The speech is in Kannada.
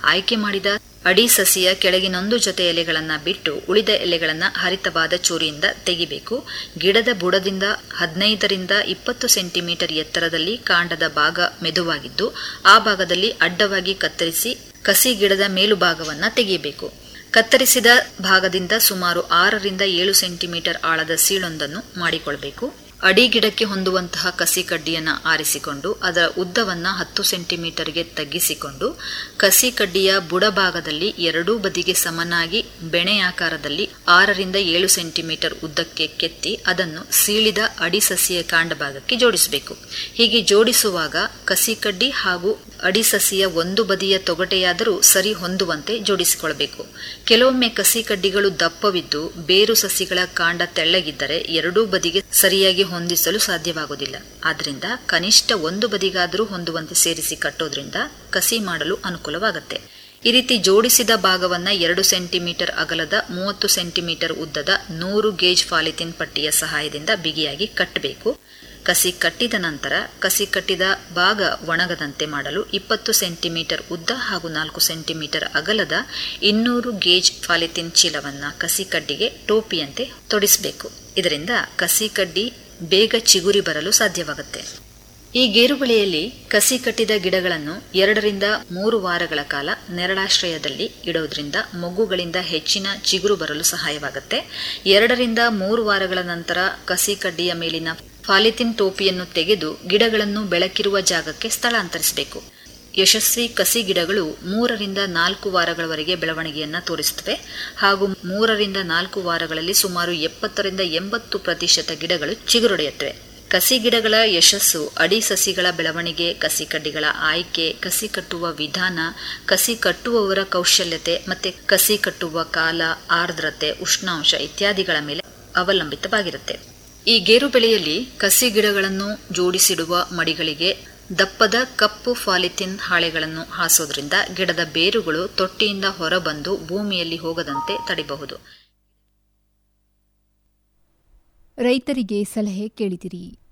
ಆಯ್ಕೆ ಮಾಡಿದ ಅಡಿ ಸಸಿಯ ಕೆಳಗಿನೊಂದು ಜೊತೆ ಎಲೆಗಳನ್ನ ಬಿಟ್ಟು ಉಳಿದ ಎಲೆಗಳನ್ನ ಹರಿತವಾದ ಚೂರಿಯಿಂದ ತೆಗಿಬೇಕು ಗಿಡದ ಬುಡದಿಂದ ಹದಿನೈದರಿಂದ ಇಪ್ಪತ್ತು ಸೆಂಟಿಮೀಟರ್ ಎತ್ತರದಲ್ಲಿ ಕಾಂಡದ ಭಾಗ ಮೆದುವಾಗಿದ್ದು ಆ ಭಾಗದಲ್ಲಿ ಅಡ್ಡವಾಗಿ ಕತ್ತರಿಸಿ ಕಸಿ ಗಿಡದ ಮೇಲುಭಾಗವನ್ನ ತೆಗೆಯಬೇಕು ಕತ್ತರಿಸಿದ ಭಾಗದಿಂದ ಸುಮಾರು ಆರರಿಂದ ಏಳು ಸೆಂಟಿಮೀಟರ್ ಆಳದ ಸೀಳೊಂದನ್ನು ಮಾಡಿಕೊಳ್ಬೇಕು ಅಡಿ ಗಿಡಕ್ಕೆ ಹೊಂದುವಂತಹ ಕಸಿ ಕಡ್ಡಿಯನ್ನು ಆರಿಸಿಕೊಂಡು ಅದರ ಉದ್ದವನ್ನ ಹತ್ತು ಸೆಂಟಿಮೀಟರ್ಗೆ ತಗ್ಗಿಸಿಕೊಂಡು ಕಸಿ ಕಡ್ಡಿಯ ಬುಡಭಾಗದಲ್ಲಿ ಎರಡೂ ಬದಿಗೆ ಸಮನಾಗಿ ಬೆಣೆಯಾಕಾರದಲ್ಲಿ ಆರರಿಂದ ಏಳು ಸೆಂಟಿಮೀಟರ್ ಉದ್ದಕ್ಕೆ ಕೆತ್ತಿ ಅದನ್ನು ಸೀಳಿದ ಅಡಿ ಸಸಿಯ ಕಾಂಡ ಭಾಗಕ್ಕೆ ಜೋಡಿಸಬೇಕು ಹೀಗೆ ಜೋಡಿಸುವಾಗ ಕಸಿ ಕಡ್ಡಿ ಹಾಗೂ ಅಡಿ ಸಸಿಯ ಒಂದು ಬದಿಯ ತೊಗಟೆಯಾದರೂ ಸರಿ ಹೊಂದುವಂತೆ ಜೋಡಿಸಿಕೊಳ್ಳಬೇಕು ಕೆಲವೊಮ್ಮೆ ಕಸಿ ಕಡ್ಡಿಗಳು ದಪ್ಪವಿದ್ದು ಬೇರು ಸಸಿಗಳ ಕಾಂಡ ತೆಳ್ಳಗಿದ್ದರೆ ಎರಡೂ ಬದಿಗೆ ಸರಿಯಾಗಿ ಹೊಂದಿಸಲು ಸಾಧ್ಯವಾಗುವುದಿಲ್ಲ ಆದ್ದರಿಂದ ಕನಿಷ್ಠ ಒಂದು ಬದಿಗಾದರೂ ಹೊಂದುವಂತೆ ಸೇರಿಸಿ ಕಟ್ಟೋದ್ರಿಂದ ಕಸಿ ಮಾಡಲು ಅನುಕೂಲವಾಗುತ್ತೆ ಈ ರೀತಿ ಜೋಡಿಸಿದ ಭಾಗವನ್ನ ಎರಡು ಸೆಂಟಿಮೀಟರ್ ಅಗಲದ ಮೂವತ್ತು ಸೆಂಟಿಮೀಟರ್ ಉದ್ದದ ನೂರು ಗೇಜ್ ಫಾಲಿಥಿನ್ ಪಟ್ಟಿಯ ಸಹಾಯದಿಂದ ಬಿಗಿಯಾಗಿ ಕಟ್ಟಬೇಕು ಕಸಿ ಕಟ್ಟಿದ ನಂತರ ಕಸಿ ಕಟ್ಟಿದ ಭಾಗ ಒಣಗದಂತೆ ಮಾಡಲು ಇಪ್ಪತ್ತು ಸೆಂಟಿಮೀಟರ್ ಉದ್ದ ಹಾಗೂ ನಾಲ್ಕು ಸೆಂಟಿಮೀಟರ್ ಅಗಲದ ಇನ್ನೂರು ಗೇಜ್ ಫಾಲಿಥಿನ್ ಚೀಲವನ್ನ ಕಸಿ ಕಡ್ಡಿಗೆ ಟೋಪಿಯಂತೆ ತೊಡಿಸಬೇಕು ಇದರಿಂದ ಕಸಿ ಕಡ್ಡಿ ಬೇಗ ಚಿಗುರಿ ಬರಲು ಸಾಧ್ಯವಾಗುತ್ತೆ ಈ ಗೇರುಬೆಳೆಯಲ್ಲಿ ಕಸಿ ಕಟ್ಟಿದ ಗಿಡಗಳನ್ನು ಎರಡರಿಂದ ಮೂರು ವಾರಗಳ ಕಾಲ ನೆರಳಾಶ್ರಯದಲ್ಲಿ ಇಡೋದ್ರಿಂದ ಮೊಗ್ಗುಗಳಿಂದ ಹೆಚ್ಚಿನ ಚಿಗುರು ಬರಲು ಸಹಾಯವಾಗುತ್ತೆ ಎರಡರಿಂದ ಮೂರು ವಾರಗಳ ನಂತರ ಕಸಿ ಕಡ್ಡಿಯ ಮೇಲಿನ ಫಾಲಿಥಿನ್ ಟೋಪಿಯನ್ನು ತೆಗೆದು ಗಿಡಗಳನ್ನು ಬೆಳಕಿರುವ ಜಾಗಕ್ಕೆ ಸ್ಥಳಾಂತರಿಸಬೇಕು ಯಶಸ್ವಿ ಕಸಿ ಗಿಡಗಳು ಮೂರರಿಂದ ನಾಲ್ಕು ವಾರಗಳವರೆಗೆ ಬೆಳವಣಿಗೆಯನ್ನ ತೋರಿಸುತ್ತವೆ ಹಾಗೂ ಮೂರರಿಂದ ನಾಲ್ಕು ವಾರಗಳಲ್ಲಿ ಸುಮಾರು ಎಪ್ಪತ್ತರಿಂದ ಎಂಬತ್ತು ಪ್ರತಿಶತ ಗಿಡಗಳು ಚಿಗುರೊಡೆಯುತ್ತವೆ ಕಸಿ ಗಿಡಗಳ ಯಶಸ್ಸು ಅಡಿ ಸಸಿಗಳ ಬೆಳವಣಿಗೆ ಕಸಿ ಕಡ್ಡಿಗಳ ಆಯ್ಕೆ ಕಸಿ ಕಟ್ಟುವ ವಿಧಾನ ಕಸಿ ಕಟ್ಟುವವರ ಕೌಶಲ್ಯತೆ ಮತ್ತೆ ಕಸಿ ಕಟ್ಟುವ ಕಾಲ ಆರ್ದ್ರತೆ ಉಷ್ಣಾಂಶ ಇತ್ಯಾದಿಗಳ ಮೇಲೆ ಅವಲಂಬಿತವಾಗಿರುತ್ತೆ ಈ ಗೇರು ಬೆಳೆಯಲ್ಲಿ ಕಸಿ ಗಿಡಗಳನ್ನು ಜೋಡಿಸಿಡುವ ಮಡಿಗಳಿಗೆ ದಪ್ಪದ ಕಪ್ಪು ಫಾಲಿಥಿನ್ ಹಾಳೆಗಳನ್ನು ಹಾಸೋದ್ರಿಂದ ಗಿಡದ ಬೇರುಗಳು ತೊಟ್ಟಿಯಿಂದ ಹೊರಬಂದು ಭೂಮಿಯಲ್ಲಿ ಹೋಗದಂತೆ ತಡೆಯಬಹುದು ರೈತರಿಗೆ ಸಲಹೆ ಕೇಳಿದಿರಿ